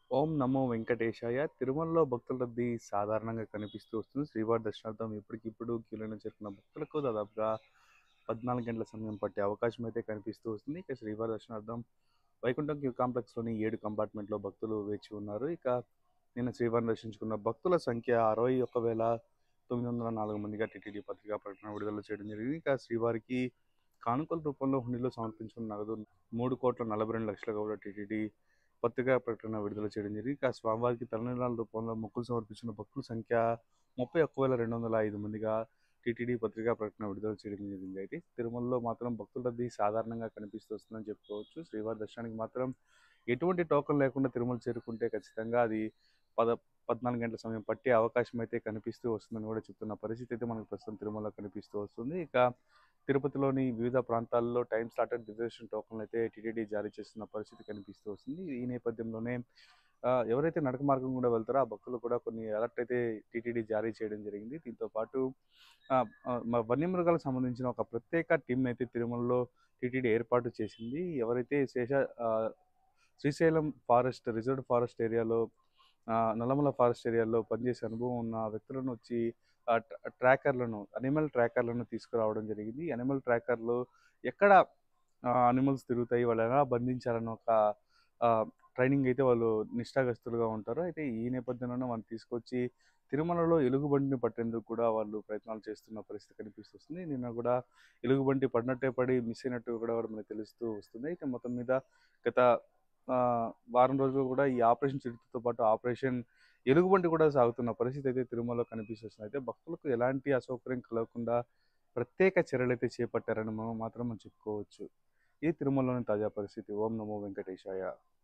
ఓం నమో వెంకటేశాయ తిరుమలలో భక్తుల రద్దీ సాధారణంగా కనిపిస్తూ వస్తుంది శ్రీవారి దర్శనార్థం ఇప్పటికిప్పుడు క్యూలైన చేరుకున్న భక్తులకు దాదాపుగా పద్నాలుగు గంటల సమయం పట్టే అవకాశం అయితే కనిపిస్తూ వస్తుంది ఇక శ్రీవారి దర్శనార్థం వైకుంఠం క్యూ కాంప్లెక్స్లోని ఏడు కంపార్ట్మెంట్లో భక్తులు వేచి ఉన్నారు ఇక నిన్న శ్రీవారిని దర్శించుకున్న భక్తుల సంఖ్య అరవై ఒక్క వేల తొమ్మిది వందల నాలుగు మందిగా టీటీడీ పత్రికా ప్రకటన విడుదల చేయడం జరిగింది ఇక శ్రీవారికి కానుకల రూపంలో హుండీలో సమర్పించుకున్న నగదు మూడు కోట్ల నలభై రెండు లక్షలుగా కూడా టీటీడీ పత్రికా ప్రకటన విడుదల చేయడం జరిగింది ఇక స్వామివారికి తలనీలాల రూపంలో మొక్కులు సమర్పించిన భక్తుల సంఖ్య ముప్పై ఒక్క వేల రెండు వందల ఐదు మందిగా టీటీడీ పత్రికా ప్రకటన విడుదల చేయడం జరిగింది అయితే తిరుమలలో మాత్రం భక్తుల రద్దీ సాధారణంగా కనిపిస్తూ వస్తుందని చెప్పుకోవచ్చు శ్రీవారి దర్శనానికి మాత్రం ఎటువంటి టోకన్ లేకుండా తిరుమల చేరుకుంటే ఖచ్చితంగా అది పద పద్నాలుగు గంటల సమయం పట్టే అవకాశం అయితే కనిపిస్తూ వస్తుందని కూడా చెప్తున్న పరిస్థితి అయితే మనకు ప్రస్తుతం తిరుమలలో కనిపిస్తూ వస్తుంది ఇక తిరుపతిలోని వివిధ ప్రాంతాల్లో టైం స్లాటెడ్ రిజర్వేషన్ టోకన్లు అయితే టీటీడీ జారీ చేస్తున్న పరిస్థితి కనిపిస్తూ వస్తుంది ఈ నేపథ్యంలోనే ఆ, ఎవరైతే నడక మార్గం కూడా వెళ్తారో ఆ భక్తులు కూడా కొన్ని అలర్ట్ అయితే టీటీడీ జారీ చేయడం జరిగింది దీంతో పాటు ఆ, ఆ, మ- వన్యమృగాలకు సంబంధించిన ఒక ప్రత్యేక టీం అయితే తిరుమలలో టీటీడీ ఏర్పాటు చేసింది ఎవరైతే శేష ఆ, శ్రీశైలం ఫారెస్ట్ రిజర్వ్ ఫారెస్ట్ ఏరియాలో ఆ, నల్లమల ఫారెస్ట్ ఏరియాలో పనిచేసే అనుభవం ఉన్న వ్యక్తులను వచ్చి ఆ ట్ర- ట్రాకర్లను అనిమల్ ట్రాకర్లను తీసుకురావడం జరిగింది అనిమల్ ట్రాకర్లు ఎక్కడ అనిమల్స్ తిరుగుతాయి వాళ్ళు ఎలా బంధించాలన్న ఒక ఆ, ట్రైనింగ్ అయితే వాళ్ళు నిష్ఠాగస్తులుగా ఉంటారు అయితే ఈ నేపథ్యంలోనే వాళ్ళు తీసుకొచ్చి తిరుమలలో ఎలుగుబంటిని పట్టేందుకు కూడా వాళ్ళు ప్రయత్నాలు చేస్తున్న పరిస్థితి కనిపిస్తుంది నిన్న కూడా ఎలుగుబంటి పడినట్టే పడి మిస్ అయినట్టు కూడా మనకు తెలుస్తూ వస్తుంది అయితే మొత్తం మీద గత ఆ, వారం రోజులు కూడా ఈ ఆపరేషన్ చరిత్రతో పాటు ఆపరేషన్ ఎలుగుబంటి కూడా సాగుతున్న పరిస్థితి అయితే తిరుమలలో కనిపిస్తుంది అయితే భక్తులకు ఎలాంటి అసౌకర్యం కలగకుండా ప్రత్యేక చర్యలు అయితే చేపట్టారని మనం మాత్రం మనం చెప్పుకోవచ్చు ఈ తిరుమలలోని తాజా పరిస్థితి ఓం నమో వెంకటేశాయ